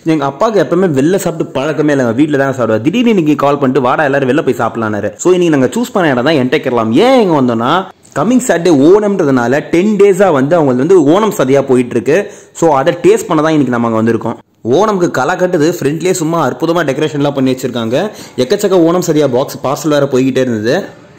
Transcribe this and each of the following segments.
எங்கள் அப்பாவுக்கு எப்பவுமே வெளில சாப்பிட்டு பழக்கமே இல்லைங்க வீட்டில் தான் சாப்பிடுவார் திடீர்னு இன்னைக்கு கால் பண்ணிட்டு வாடா எல்லாரும் வெளில போய் சாப்பிடலான்னாரு ஸோ இன்னைக்கு நாங்கள் சூஸ் பண்ண இடம் தான் என்டேக்கலாம் ஏன் இங்கே வந்தோம்னா கம்மிங் சாட்டர்டே ஓணம்ன்றதுனால டென் டேஸாக வந்து அவங்க வந்து ஓணம் சதியாக போயிட்டு இருக்கு ஸோ அதை டேஸ்ட் பண்ண தான் இன்னைக்கு நம்ம அங்கே வந்திருக்கோம் ஓணம்க்கு களை கட்டுது ஃப்ரண்ட்லேயே சும்மா அற்புதமாக டெக்கரேஷன்லாம் பண்ணி வச்சிருக்காங்க எக்கச்சக்க ஓணம் சரியா பாக்ஸ் பார்சல் வேற போய்கிட்டே இருந்தது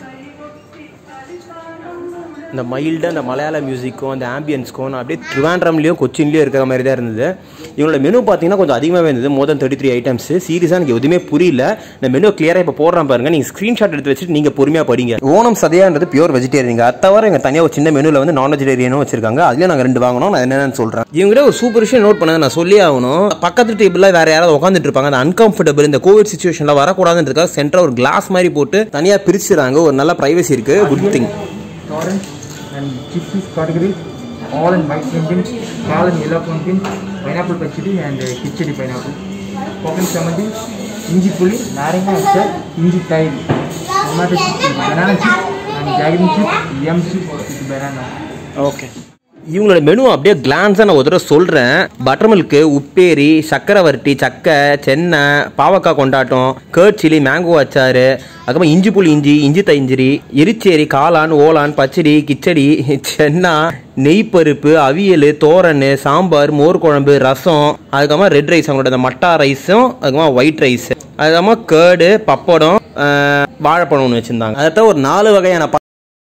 இந்த மைல்டாக அந்த மலையாள மியூசிக்கும் அந்த ஆம்பியன்ஸ்க்கும் நான் அப்படியே ட்ரிவாண்ட்ரம்லேயும் கொச்சின்லேயும் இருக்கிற மாதிரி தான் இருந்தது இவங்களோட மெனு பார்த்தீங்கன்னா கொஞ்சம் அதிகமாகவே இருந்தது more than thirty three items சீரியஸாக எனக்கு எதுவுமே புரியல இந்த மெனு கிளியராக இப்போ போடுறேன் பாருங்க நீங்கள் ஸ்க்ரீன்ஷாட் எடுத்து வச்சுட்டு நீங்கள் பொறுமையாக படிங்க ஓணம் சதையான்றது பியூர் வெஜிடேரியன் அது தவிர எங்கள் தனியாக ஒரு சின்ன மெனுவில் வந்து நான் வெஜிடேரியனும் வச்சிருக்காங்க அதுலேயும் நாங்கள் ரெண்டு வாங்கணும் நான் என்னென்னு சொல்கிறேன் இவங்ககிட்ட ஒரு சூப்பர் விஷயம் நோட் பண்ணதை நான் சொல்லி ஆகணும் பக்கத்து டேபிளில் வேறு யாராவது உட்காந்துட்டு இருப்பாங்க அந்த அன்கம்ஃபர்டபுள் இந்த கோவிட் சுச்சுவேஷனில் வரக்கூடாதுன்றதுக்காக சென்டராக ஒரு கிளாஸ் மாதிரி போட்டு தனியாக பிரிச்சுறாங்க ஒரு நல்ல ப்ரைவசி இருக்குது good thing torrent and gypsies categories, all in white pumpkins, kal and yellow pumpkin, pineapple pachidi and uh, kichidi pineapple, pumpkin samadi, inji puli, naringa achar, inji tile, tomato chips, banana chips and jaggery chips, yam chips with banana. Okay இவங்களோட menu அப்படியே கிளான்ஸாக நான் ஒரு தடவை சொல்கிறேன் butter milk upperi சக்கரை வறுட்டி சக்கை சென்னை பாவக்காய் கொண்டாட்டம் கேர்ட் சில்லி மேங்கோ அச்சாறு அதுக்கப்புறம் இஞ்சி புளி இஞ்சி இஞ்சி தைஞ்சிரி எரிச்சேரி காளான் ஓலான் பச்சடி கிச்சடி சென்னா நெய்ப்பருப்பு அவியல் தோரன் சாம்பார் மோர் குழம்பு ரசம் அதுக்கப்புறமா ரெட் ரைஸ் அவங்களோட அந்த மட்டா ரைஸும் அதுக்கப்புறமா ஒயிட் ரைஸ் அதுக்கப்புறமா கேர்டு பப்படம் ஆஹ், வாழைப்பழம் ஒன்று வச்சுருந்தாங்க அதை ஒரு நாலு வகையான ப-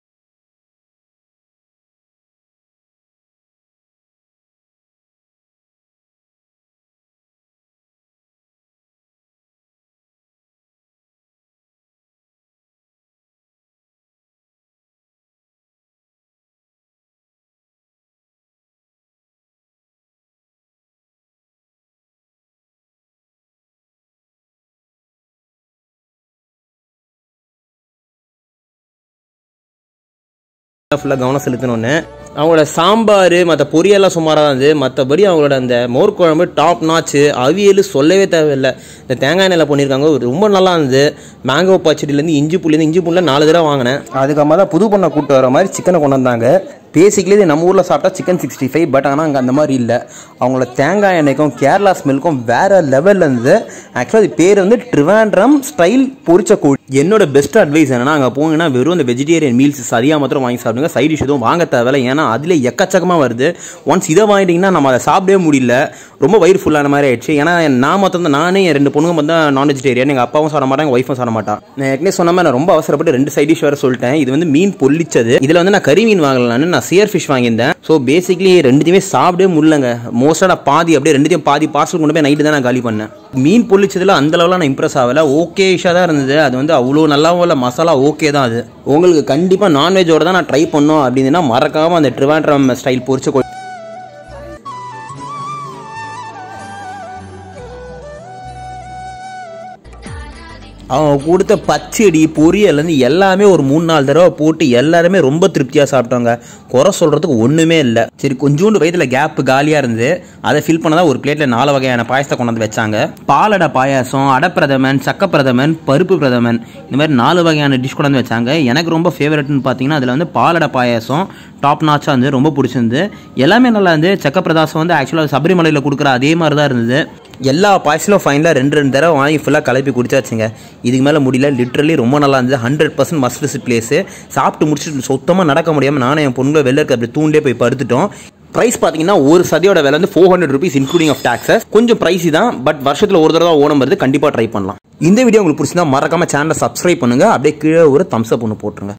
ஃபுல்லாக கவனம் செலுத்தணும்னு அவங்களோட சாம்பார் மற்ற பொரியெல்லாம் சுமாராக தான் இருந்தது மற்றபடி அவங்களோட அந்த மோர் குழம்பு டாப் நாச்சு அவியல் சொல்லவே தேவையில்லை இந்த தேங்காய் எண்ணெயில் பண்ணியிருக்காங்க ரொம்ப நல்லா இருந்தது மேங்கோ பச்சடிலேருந்து இஞ்சி புள்ளிலேருந்து இஞ்சி புல்ல நாலு தடவை வாங்கினேன் அதுக்கப்புறமா தான் புது பண்ணை கூட்டு வர மாதிரி சிக்கனை கொண்டு வந்தாங்க பேசிக்கலி இது நம்ம ஊரில் சாப்பிட்டா சிக்கன் சிக்ஸ்டி ஃபைவ் பட் ஆனால் அங்கே அந்த மாதிரி இல்லை அவங்களோட தேங்காய் எண்ணெய்க்கும் கேரளா ஸ்மெல்க்கும் வேற லெவலில் இருந்தது ஆக்சுவலாக இது பேர் வந்து ட்ரிவாண்ட்ரம் ஸ்டைல் பொரிச்ச கோழி என்னோட பெஸ்ட் அட்வைஸ் என்னன்னா அங்கே போங்கன்னா வெறும் இந்த வெஜிடேரியன் மீல்ஸ் சரியாக மாத்திரம் வாங்கி சாப்பிடுங்க சைட் டிஷ் எதுவும் வாங்க தேவையில்ல ஏன்னா அதில் எக்கச்சக்கமாக வருது ஒன்ஸ் இதை வாங்கிட்டீங்கன்னா நம்ம அதை சாப்பிடவே முடியல ரொம்ப வயிறு ஃபுல்லான மாதிரி ஆயிடுச்சு ஏன்னா நான் மொத்தம் தான் நானே என் ரெண்டு பொண்ணுங்க வந்து நான் வெஜிடேரியன் எங்கள் அப்பாவும் சாப்பிட மாட்டாங்க ஒய்ஃபும் சாப்பிட மாட்டான் நான் ஏற்கனவே சொன்ன மாதிரி நான் ரொம்ப அவசரப்பட்டு ரெண்டு சைட் டிஷ் வேறு சொல்லிட்டேன் இது வந்து மீன் பொல்லிச்சது இதில் வந்து நான் கறி மீன் வாங்கலான்னு நான் சியர் ஃபிஷ் வாங்கியிருந்தேன் ஸோ பேசிக்லி ரெண்டுத்தையுமே சாப்பிடவே முடியலங்க மோஸ்ட்டாக நான் பாதி அப்படியே ரெண்டுத்தையும் பாதி பார்சல் கொண்டு போய் நைட்டு தான் நான் காலி பண்ணேன் மீன் பொல்லிச்சதுல அந்த அளவுலாம் நான் இம்ப்ரெஸ் ஆகல ஓகேஷாக தான் இருந்தது அது வந்து அவ்வளோ நல்லாவும் இல்லை மசாலா ஓகே தான் அது உங்களுக்கு கண்டிப்பாக நான்வெஜ்ஜோட தான் நான் ட்ரை பண்ணோம் அப்படின்னா மறக்காமல் அந்த ட்ரிவாண்ட்ரம் ஸ்டைல் பொரிச்ச கோழி அவங்க கொடுத்த பச்சடி பொரியல்லேருந்து எல்லாமே ஒரு மூணு நாலு தடவை போட்டு எல்லாருமே ரொம்ப திருப்தியாக சாப்பிட்டாங்க குறை சொல்கிறதுக்கு ஒன்றுமே இல்லை சரி கொஞ்சோண்டு வயதில் கேப் காலியாக இருந்து அதை ஃபில் பண்ணதான் ஒரு பிளேட்டில் நாலு வகையான பாயசத்தை கொண்டு வந்து வச்சாங்க பாலடை பாயாசம் அடப்பிரதமன் சக்கப்பிரதமன் பருப்பு பிரதமன் இந்த மாதிரி நாலு வகையான டிஷ் கொண்டு வந்து வச்சாங்க எனக்கு ரொம்ப ஃபேவரட்னு பார்த்தீங்கன்னா அதில் வந்து பாலடை பாயாசம் டாப் நாச்சாக இருந்து ரொம்ப பிடிச்சிருந்து எல்லாமே நல்லா இருந்து சக்கப்பிரதாசம் வந்து ஆக்சுவலாக சபரிமலையில் கொடுக்குற அதே மாதிரி தான் இருந்தது எல்லா பாய்ஸிலும் ஃபைனலாக ரெண்டு ரெண்டு தடவை வாங்கி ஃபுல்லாக கலப்பி குடிச்சாச்சுங்க இதுக்கு மேலே முடியல லிட்ரலி ரொம்ப நல்லா இருந்தது hundred percent must visit place சாப்பிட்டு முடிச்சுட்டு சுத்தமாக நடக்க முடியாமல் நானும் என் பொண்ணுல வெளில இருக்க அப்படி தூண்டே போய் படுத்துட்டோம் ப்ரைஸ் பார்த்தீங்கன்னா ஒரு சதியோட விலை வந்து four hundred rupees including of taxes கொஞ்சம் ப்ரைஸி தான் பட் வருஷத்தில் ஒரு தடவை ஓணம் வருது கண்டிப்பாக ட்ரை பண்ணலாம் இந்த வீடியோ உங்களுக்கு பிடிச்சிருந்தா மறக்காம சேனலை சப்ஸ்கிரைப் பண்ணுங்க அப்படியே கீழே ஒரு தம்ஸ் அப் ஒன்று போட்டுருங்க